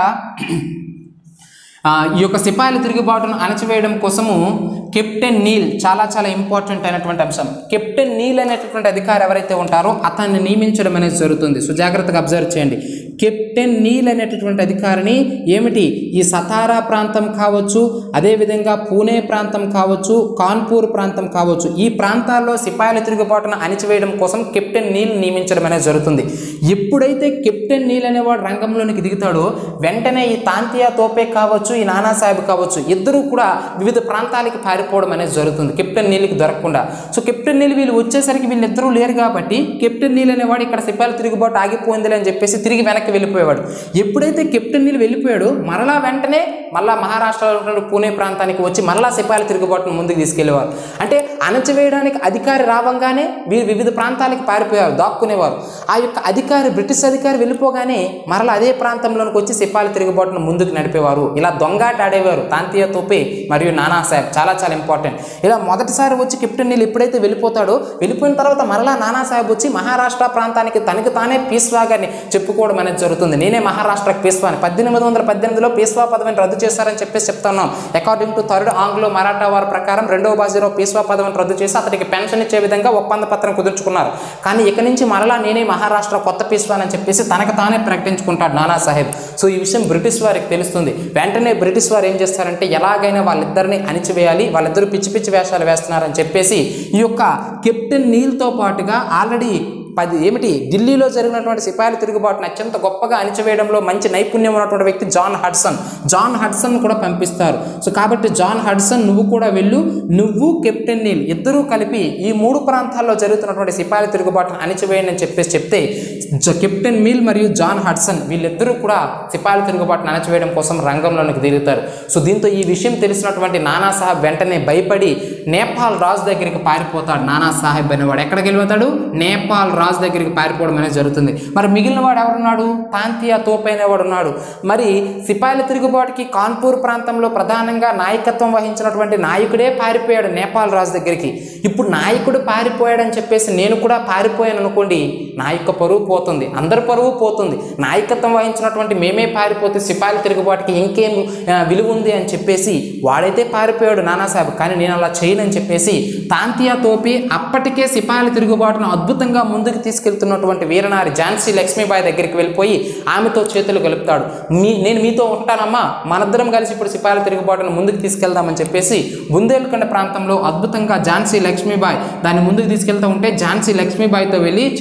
Speaker 1: ఆ, ఈ యొక్క సిపాయిల తిరుగుబాటును అణచివేయడం కోసము కెప్టెన్ నీల్ చాలా చాలా ఇంపార్టెంట్ అయినటువంటి అంశం కెప్టెన్ నీల్ అనేటటువంటి అధికారి ఎవరైతే ఉంటారో అతన్ని నియమించడం అనేది జరుగుతుంది సో జాగ్రత్తగా అబ్జర్వ్ చేయండి కెప్టెన్ నీల్ అనేటటువంటి అధికారిని ఏమిటి ఈ సతారా ప్రాంతం కావచ్చు అదేవిధంగా పూణే ప్రాంతం కావచ్చు కాన్పూర్ ప్రాంతం కావచ్చు ఈ ప్రాంతాల్లో సిపాయిల తిరుగుబాటును అణిచివేయడం కోసం కెప్టెన్ నీల్ నియమించడం అనేది జరుగుతుంది ఎప్పుడైతే కెప్టెన్ నీల్ అనేవాడు రంగంలోనికి దిగుతాడో వెంటనే ఈ తాంతియా తోపే కావచ్చు ఈ నానా సాహెబ్ కావచ్చు ఇద్దరు కూడా వివిధ ప్రాంతాలకి పారిపోవడం అనేది జరుగుతుంది కెప్టెన్ నీల్కి దొరకకుండా సో కెప్టెన్ నీల్ వీళ్ళు వచ్చేసరికి వీళ్ళిద్దరూ లేరు కాబట్టి కెప్టెన్ నీల్ అనేవాడు ఇక్కడ సిపాయిల తిరుగుబాటు ఆగిపోయిందిలే అని చెప్పేసి తిరిగి వెనక్కి వెళ్ళిపోయేవాడు ఎప్పుడైతే కెప్టెన్ నీల్ వెళ్ళిపోయాడో మరలా వెంటనే మళ్ళా మహారాష్ట్రలో ఉన్న పూణే ప్రాంతానికి వచ్చి మరలా సిపాయిల తిరుగుబాటును ముందుకు తీసుకెళ్లేవారు అంటే అణచివేయడానికి అధికారి రావంగానే వీరు వివిధ ప్రాంతాలకు పారిపోయారు దాక్కునేవారు ఆ యొక్క అధికారి బ్రిటిష్ అధికారి వెళ్ళిపోగానే మరలా అదే ప్రాంతంలోనికి వచ్చి సిపాయిల తిరుగుబాటును ముందుకు నడిపేవారు ఇలా దొంగాట ఆడేవారు తాంతీయ తోపే మరియు నానా సాహెబ్ చాలా చాలా ఇంపార్టెంట్ ఇలా మొదటిసారి వచ్చి కెప్టెన్ నీళ్ళు ఎప్పుడైతే వెళ్ళిపోతాడో వెళ్ళిపోయిన తర్వాత మరలా నానా సాహెబ్ వచ్చి మహారాష్ట్ర ప్రాంతానికి తనకి తానే పీస్వాగాని చెప్పుకోవడం అనేది జరుగుతుంది నేనే మహారాష్ట్రకు పీస్వాని పద్దెనిమిది వందల పద్దెనిమిదిలో పీస్వా పదవిని రద్దు చేశారని చెప్పేసి చెప్తున్నాం according to third Anglo Maratha వారి ప్రకారం రెండవ బాజీరావు పీస్వా పదవిని రద్దు చేసి అతనికి పెన్షన్ ఇచ్చే విధంగా ఒప్పంద పత్రం కుదుర్చుకున్నారు కానీ ఇక నుంచి మరలా నేనే మహారాష్ట్ర కొత్త పీస్వాన్ అని చెప్పేసి తనకు తానే ప్రకటించుకుంటాడు నానా సాహెబ్ సో ఈ విషయం బ్రిటిష్ వారికి తెలుస్తుంది వెంటనే బ్రిటిష్ వారు ఏం చేస్తారంటే ఎలాగైనా వాళ్ళిద్దరిని అణిచివేయాలి వాళ్ళిద్దరూ పిచ్చి పిచ్చి వేషాలు వేస్తున్నారని చెప్పేసి ఈ యొక్క కెప్టెన్ నీల్తో పాటుగా ఆల్రెడీ పది ఏమిటి ఢిల్లీలో జరిగినటువంటి సిపాయిల తిరుగుబాటును అత్యంత గొప్పగా అణిచివేయడంలో మంచి నైపుణ్యం ఉన్నటువంటి వ్యక్తి జాన్ హడ్సన్ జాన్ హడ్సన్ కూడా పంపిస్తారు సో కాబట్టి జాన్ హడ్సన్ నువ్వు కూడా వెళ్ళు నువ్వు కెప్టెన్ నీల్ ఇద్దరూ కలిపి ఈ మూడు ప్రాంతాల్లో జరుగుతున్నటువంటి సిపాయిల తిరుగుబాటును అణిచివేయండి అని చెప్పేసి చెప్తే జ- కెప్టెన్ మీల్ మరియు జాన్ హడ్సన్ వీళ్ళిద్దరూ కూడా సిపాయిల తిరుగుబాటును అణచివేయడం కోసం రంగంలోనికి దిగుతారు సో దీంతో ఈ విషయం తెలిసినటువంటి నానా సాహెబ్ వెంటనే భయపడి నేపాల్ రాజు దగ్గరికి పారిపోతాడు నానా సాహెబ్ అనేవాడు ఎక్కడికి వెళ్ళిపోతాడు నేపాల్ రాజు దగ్గరికి పారిపోవడం అనేది జరుగుతుంది మరి మిగిలిన వాడు ఎవరున్నాడు తాంతియా తోపే అనేవాడు ఉన్నాడు మరి సిపాయిల తిరుగుబాటుకి కాన్పూర్ ప్రాంతంలో ప్రధానంగా నాయకత్వం వహించినటువంటి నాయకుడే పారిపోయాడు నేపాల్ రాజు దగ్గరికి ఇప్పుడు నాయకుడు పారిపోయాడని చెప్పేసి నేను కూడా పారిపోయాను అనుకోండి నా యొక్క పరువు పోతుంది అందరి పరువు పోతుంది నాయకత్వం వహించినటువంటి మేమే పారిపోతే సిపాయిల తిరుగుబాటుకి ఇంకేం ఆ, విలువ ఉంది అని చెప్పేసి వాడైతే పారిపోయాడు నానాసాహెబ్ కానీ నేను అలా చేయనని చెప్పేసి తాంతియా తోపి అప్పటికే సిపాయిల తిరుగుబాటును అద్భుతంగా ముందుకు తీసుకెళ్తున్నటువంటి వీరనారి ఝాన్సీ లక్ష్మీబాయి దగ్గరికి వెళ్ళిపోయి ఆమెతో చేతులు కలుపుతాడు మీ నేను మీతో ఉంటానమ్మా మనిద్దరం కలిసి ఇప్పుడు సిపాయిల తిరుగుబాటును ముందుకు తీసుకెళ్దామని చెప్పేసి బుందేల్ఖండ ప్రాంతంలో అద్భుతంగా ఝాన్సీ లక్ష్మీబాయి దాన్ని ముందుకు తీసుకెళ్తూ ఉంటే ఝాన్సీ లక్ష్మీబాయితో వెళ్ళి చేతులు కలుపుతాడు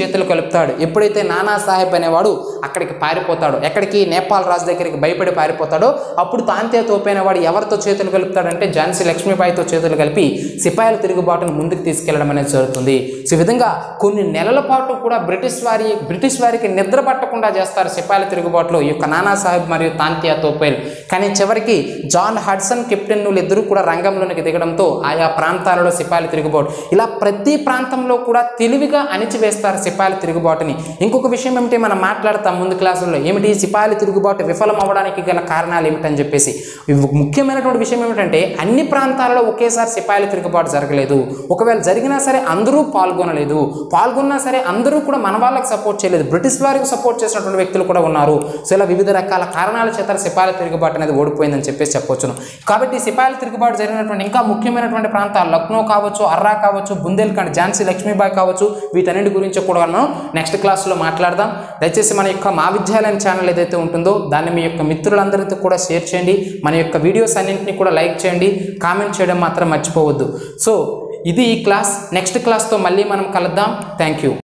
Speaker 1: గెలుపుతాడు ఎప్పుడైతే నానా సాహెబ్ అనేవాడు అక్కడికి పారిపోతాడు ఎక్కడికి నేపాల్ రాజు దగ్గరికి భయపడి పారిపోతాడో అప్పుడు తాంతే తోపైనవాడు ఎవరితో చేతులు కలుపుతాడంటే ఝాన్సీ లక్ష్మీబాయితో చేతులు కలిపి సిపాయిల తిరుగుబాటును ముందుకు తీసుకెళ్లడం అనేది జరుగుతుంది సో ఈ విధంగా కొన్ని నెలల పాటు కూడా బ్రిటిష్ వారి బ్రిటిష్ వారికి నిద్ర పట్టకుండా చేస్తారు సిపాయిల తిరుగుబాటులో ఈ యొక్క నానా సాహెబ్ మరియు తాంతియా తోపేల్ కానీ చివరికి జాన్ హడ్సన్ కెప్టెన్ ఇద్దరు కూడా రంగంలోనికి దిగడంతో ఆయా ప్రాంతాలలో సిపాయిల తిరుగుబాటు ఇలా ప్రతి ప్రాంతంలో కూడా తెలివిగా అణిచివేస్తారు సిపాయిల తిరుగుబాటుని ఇంకొక విషయం ఏమిటి మనం మాట్లాడతాం ముందు క్లాసుల్లో ఏమిటి సిపాయిల తిరుగుబాటు విఫలం అవ్వడానికి గల కారణాలు ఏమిటని చెప్పేసి ఇవి ముఖ్యమైనటువంటి విషయం ఏమిటంటే అన్ని ప్రాంతాలలో ఒకేసారి సిపాయిల తిరుగుబాటు జరగలేదు ఒకవేళ జరిగినా సరే అందరూ పాల్గొనలేదు పాల్గొన్నా సరే అందరూ కూడా మన వాళ్ళకి సపోర్ట్ చేయలేదు బ్రిటిష్ వారికి సపోర్ట్ చేసినటువంటి వ్యక్తులు కూడా ఉన్నారు సో ఇలా వివిధ రకాల కారణాల చేత సిపాయిల తిరుగుబాటు అనేది ఓడిపోయిందని చెప్పేసి చెప్పొచ్చును కాబట్టి సిపాయిల తిరుగుబాటు జరిగినటువంటి ఇంకా ముఖ్యమైనటువంటి ప్రాంతాలు లక్నో కావచ్చు అర్రా కావచ్చు బుందేల్ఖండ్ ఝాన్సీ లక్ష్మీబాయి కావచ్చు వీటన్నిటి గురించి కూడా మనం నెక్స్ట్ క్లాస్లో మాట్లాడదాం దయచేసి మన యొక్క మా విద్యాలయం ఛానల్ ఏదైతే ఉంటుందో దాన్ని మీ యొక్క మిత్రులందరితో కూడా షేర్ చేయండి మన యొక్క వీడియోస్ అన్నింటినీ కూడా లైక్ చేయండి కామెంట్ చేయడం మాత్రం మర్చిపోవద్దు సో ఇది ఈ క్లాస్ నెక్స్ట్ క్లాస్తో మళ్ళీ మనం కలుద్దాం థ్యాంక్ యూ